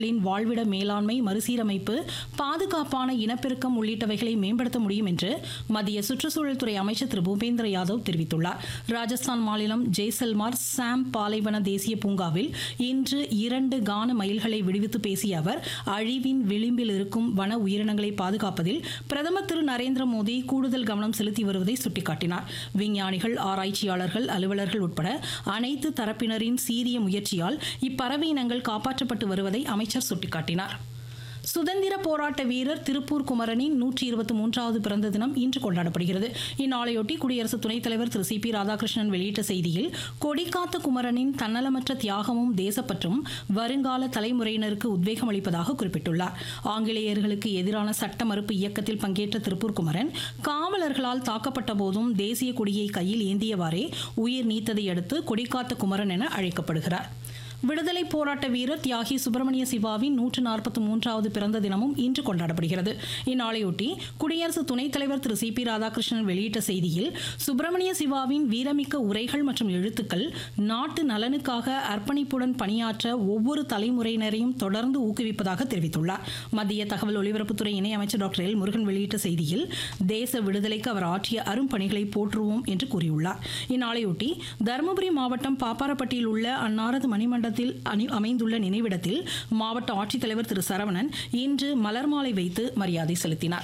ளின் வாழ்விட மேலாண்மை மறுசீரமைப்பு பாதுகாப்பான இனப்பெருக்கம் உள்ளிட்டவைகளை மேம்படுத்த முடியும் என்று மத்திய சுற்றுச்சூழல் துறை அமைச்சர் திரு பூபேந்திர யாதவ் தெரிவித்துள்ளார் ராஜஸ்தான் மாநிலம் ஜெய்சல்மார் சாம் பாலைவன தேசிய பூங்காவில் இன்று இரண்டு கான மயில்களை விடுவித்து பேசிய அவர் அழிவின் விளிம்பில் இருக்கும் வன உயிரினங்களை பாதுகாப்பதில் பிரதமர் திரு நரேந்திர மோடி கூடுதல் கவனம் செலுத்தி வருவதை சுட்டிக்காட்டினார் விஞ்ஞானிகள் ஆராய்ச்சியாளர்கள் அலுவலர்கள் உட்பட அனைத்து தரப்பினரின் சீரிய முயற்சியால் இப்பறவை இனங்கள் காப்பாற்றப்பட்டு வருவதை அமைச்சர் சுட்டிக்காட்டினார் சுதந்திர போராட்ட வீரர் திருப்பூர் குமரனின் நூற்றி இருபத்தி மூன்றாவது பிறந்த தினம் இன்று கொண்டாடப்படுகிறது இந்நாளையொட்டி குடியரசு துணைத் தலைவர் திரு சி பி ராதாகிருஷ்ணன் வெளியிட்ட செய்தியில் கொடிக்காத்த குமரனின் தன்னலமற்ற தியாகமும் தேசப்பற்றும் வருங்கால தலைமுறையினருக்கு உத்வேகம் அளிப்பதாக குறிப்பிட்டுள்ளார் ஆங்கிலேயர்களுக்கு எதிரான சட்ட மறுப்பு இயக்கத்தில் பங்கேற்ற திருப்பூர் குமரன் காவலர்களால் தாக்கப்பட்ட போதும் தேசிய கொடியை கையில் ஏந்தியவாறே உயிர் நீத்ததை அடுத்து கொடிக்காத்த குமரன் என அழைக்கப்படுகிறார் விடுதலை போராட்ட வீரர் தியாகி சுப்பிரமணிய சிவாவின் நூற்று நாற்பத்தி மூன்றாவது பிறந்த தினமும் இன்று கொண்டாடப்படுகிறது இந்நாளையொட்டி குடியரசு துணைத் தலைவர் திரு சி பி ராதாகிருஷ்ணன் வெளியிட்ட செய்தியில் சுப்பிரமணிய சிவாவின் வீரமிக்க உரைகள் மற்றும் எழுத்துக்கள் நாட்டு நலனுக்காக அர்ப்பணிப்புடன் பணியாற்ற ஒவ்வொரு தலைமுறையினரையும் தொடர்ந்து ஊக்குவிப்பதாக தெரிவித்துள்ளார் மத்திய தகவல் ஒலிபரப்புத்துறை இணையமைச்சர் டாக்டர் எல் முருகன் வெளியிட்ட செய்தியில் தேச விடுதலைக்கு அவர் ஆற்றிய அரும்பணிகளை போற்றுவோம் என்று கூறியுள்ளார் இந்நாளையொட்டி தருமபுரி மாவட்டம் பாப்பாரப்பட்டியில் உள்ள அன்னாரது மணிமண்டலத்தில் அணி அமைந்துள்ள நினைவிடத்தில் மாவட்ட ஆட்சித்தலைவர் திரு சரவணன் இன்று மலர் மாலை வைத்து மரியாதை செலுத்தினார்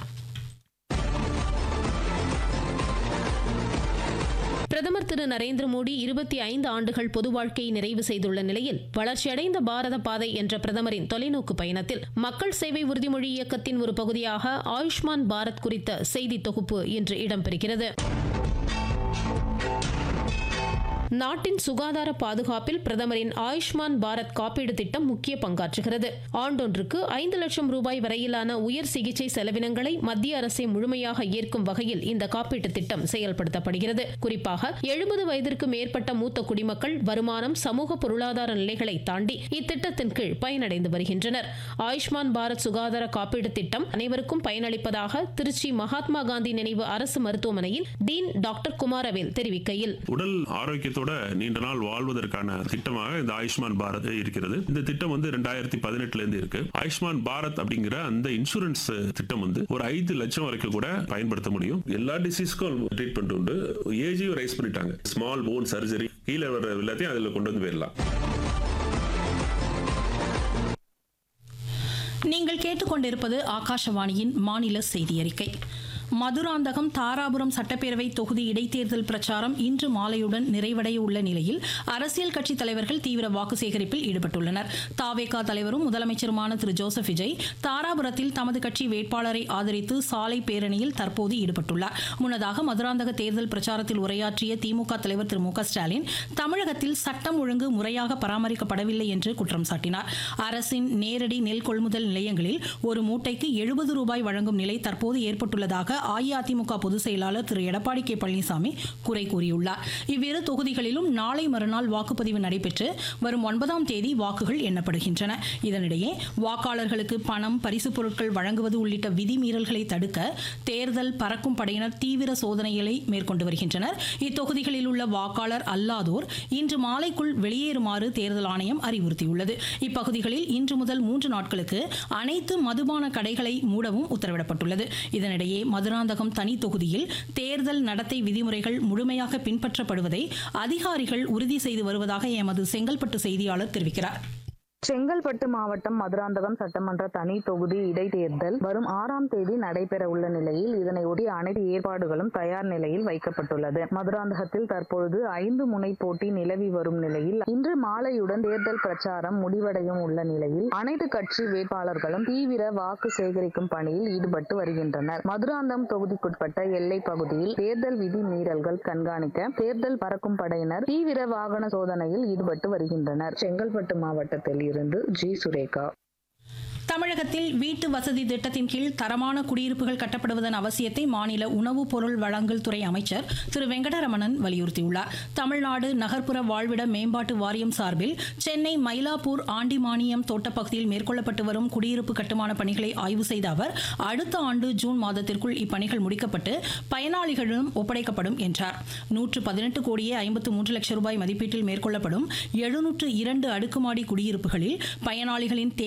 பிரதமர் திரு நரேந்திர மோடி இருபத்தி ஐந்து ஆண்டுகள் பொது வாழ்க்கையை நிறைவு செய்துள்ள நிலையில் வளர்ச்சியடைந்த பாரத பாதை என்ற பிரதமரின் தொலைநோக்கு பயணத்தில் மக்கள் சேவை உறுதிமொழி இயக்கத்தின் ஒரு பகுதியாக ஆயுஷ்மான் பாரத் குறித்த செய்தி தொகுப்பு இன்று இடம்பெறுகிறது நாட்டின் சுகாதார பாதுகாப்பில் பிரதமரின் ஆயுஷ்மான் பாரத் காப்பீடு திட்டம் முக்கிய பங்காற்றுகிறது ஆண்டொன்றுக்கு ஐந்து லட்சம் ரூபாய் வரையிலான உயர் சிகிச்சை செலவினங்களை மத்திய அரசே முழுமையாக ஏற்கும் வகையில் இந்த காப்பீட்டு திட்டம் செயல்படுத்தப்படுகிறது குறிப்பாக எழுபது வயதிற்கு மேற்பட்ட மூத்த குடிமக்கள் வருமானம் சமூக பொருளாதார நிலைகளை தாண்டி இத்திட்டத்தின் கீழ் பயனடைந்து வருகின்றனர் ஆயுஷ்மான் பாரத் சுகாதார காப்பீடு திட்டம் அனைவருக்கும் பயனளிப்பதாக திருச்சி மகாத்மா காந்தி நினைவு அரசு மருத்துவமனையின் டீன் டாக்டர் குமாரவேல் தெரிவிக்கையில் உடல் ஆரோக்கியத்தோட நீண்ட நாள் வாழ்வதற்கான திட்டமாக இந்த ஆயுஷ்மான் பாரத் இருக்கிறது இந்த திட்டம் வந்து ரெண்டாயிரத்தி பதினெட்டுல இருந்து இருக்கு ஆயுஷ்மான் பாரத் அப்படிங்கிற அந்த இன்சூரன்ஸ் திட்டம் வந்து ஒரு ஐந்து லட்சம் வரைக்கும் கூட பயன்படுத்த முடியும் எல்லா டிசீஸ்க்கும் ட்ரீட்மெண்ட் உண்டு ஏஜையும் ரைஸ் பண்ணிட்டாங்க ஸ்மால் போன் சர்ஜரி கீழே வர எல்லாத்தையும் அதுல கொண்டு வந்து போயிடலாம் நீங்கள் கேட்டுக்கொண்டிருப்பது ஆகாஷவாணியின் மாநில செய்தி அறிக்கை மதுராந்தகம் தாராபுரம் சட்டப்பேரவை தொகுதி இடைத்தேர்தல் பிரச்சாரம் இன்று மாலையுடன் நிறைவடைய உள்ள நிலையில் அரசியல் கட்சி தலைவர்கள் தீவிர வாக்கு சேகரிப்பில் ஈடுபட்டுள்ளனர் தாவேகா தலைவரும் முதலமைச்சருமான திரு ஜோசப் விஜய் தாராபுரத்தில் தமது கட்சி வேட்பாளரை ஆதரித்து சாலை பேரணியில் தற்போது ஈடுபட்டுள்ளார் முன்னதாக மதுராந்தக தேர்தல் பிரச்சாரத்தில் உரையாற்றிய திமுக தலைவர் திரு மு க ஸ்டாலின் தமிழகத்தில் சட்டம் ஒழுங்கு முறையாக பராமரிக்கப்படவில்லை என்று குற்றம் சாட்டினார் அரசின் நேரடி நெல் கொள்முதல் நிலையங்களில் ஒரு மூட்டைக்கு எழுபது ரூபாய் வழங்கும் நிலை தற்போது ஏற்பட்டுள்ளதாக அஇஅதிமுக பொதுச் செயலாளர் திரு எடப்பாடி கே பழனிசாமி குறை கூறியுள்ளார் இவ்விரு தொகுதிகளிலும் நாளை மறுநாள் வாக்குப்பதிவு நடைபெற்று வரும் ஒன்பதாம் தேதி வாக்குகள் எண்ணப்படுகின்றன இதனிடையே வாக்காளர்களுக்கு பணம் பரிசுப் பொருட்கள் வழங்குவது உள்ளிட்ட விதிமீறல்களை தடுக்க தேர்தல் பறக்கும் படையினர் தீவிர சோதனைகளை மேற்கொண்டு வருகின்றனர் இத்தொகுதிகளில் உள்ள வாக்காளர் அல்லாதோர் இன்று மாலைக்குள் வெளியேறுமாறு தேர்தல் ஆணையம் அறிவுறுத்தியுள்ளது இப்பகுதிகளில் இன்று முதல் மூன்று நாட்களுக்கு அனைத்து மதுபான கடைகளை மூடவும் உத்தரவிடப்பட்டுள்ளது இதனிடையே மதுராந்தகம் தனி தொகுதியில் தேர்தல் நடத்தை விதிமுறைகள் முழுமையாக பின்பற்றப்படுவதை அதிகாரிகள் உறுதி செய்து வருவதாக எமது செங்கல்பட்டு செய்தியாளர் தெரிவிக்கிறார் செங்கல்பட்டு மாவட்டம் மதுராந்தகம் சட்டமன்ற தனி தொகுதி இடைத்தேர்தல் வரும் ஆறாம் தேதி நடைபெற உள்ள நிலையில் இதனையொட்டி அனைத்து ஏற்பாடுகளும் தயார் நிலையில் வைக்கப்பட்டுள்ளது மதுராந்தகத்தில் தற்பொழுது ஐந்து முனை போட்டி நிலவி வரும் நிலையில் இன்று மாலையுடன் தேர்தல் பிரச்சாரம் முடிவடையும் உள்ள நிலையில் அனைத்து கட்சி வேட்பாளர்களும் தீவிர வாக்கு சேகரிக்கும் பணியில் ஈடுபட்டு வருகின்றனர் மதுராந்தகம் தொகுதிக்குட்பட்ட எல்லை பகுதியில் தேர்தல் விதி மீறல்கள் கண்காணிக்க தேர்தல் பறக்கும் படையினர் தீவிர வாகன சோதனையில் ஈடுபட்டு வருகின்றனர் செங்கல்பட்டு மாவட்டத்தில் இருந்து ஜி சுரேகா தமிழகத்தில் வீட்டு வசதி திட்டத்தின் கீழ் தரமான குடியிருப்புகள் கட்டப்படுவதன் அவசியத்தை மாநில உணவுப் பொருள் வழங்கல் துறை அமைச்சர் திரு வெங்கடரமணன் வலியுறுத்தியுள்ளார் தமிழ்நாடு நகர்ப்புற வாழ்விட மேம்பாட்டு வாரியம் சார்பில் சென்னை மயிலாப்பூர் ஆண்டிமானியம் தோட்டப்பகுதியில் மேற்கொள்ளப்பட்டு வரும் குடியிருப்பு கட்டுமான பணிகளை ஆய்வு செய்த அவர் அடுத்த ஆண்டு ஜூன் மாதத்திற்குள் இப்பணிகள் முடிக்கப்பட்டு பயனாளிகளிடம் ஒப்படைக்கப்படும் என்றார் நூற்று பதினெட்டு கோடியே ஐம்பத்து மூன்று லட்சம் ரூபாய் மதிப்பீட்டில் மேற்கொள்ளப்படும் எழுநூற்று இரண்டு அடுக்குமாடி குடியிருப்புகளில் பயனாளிகளின்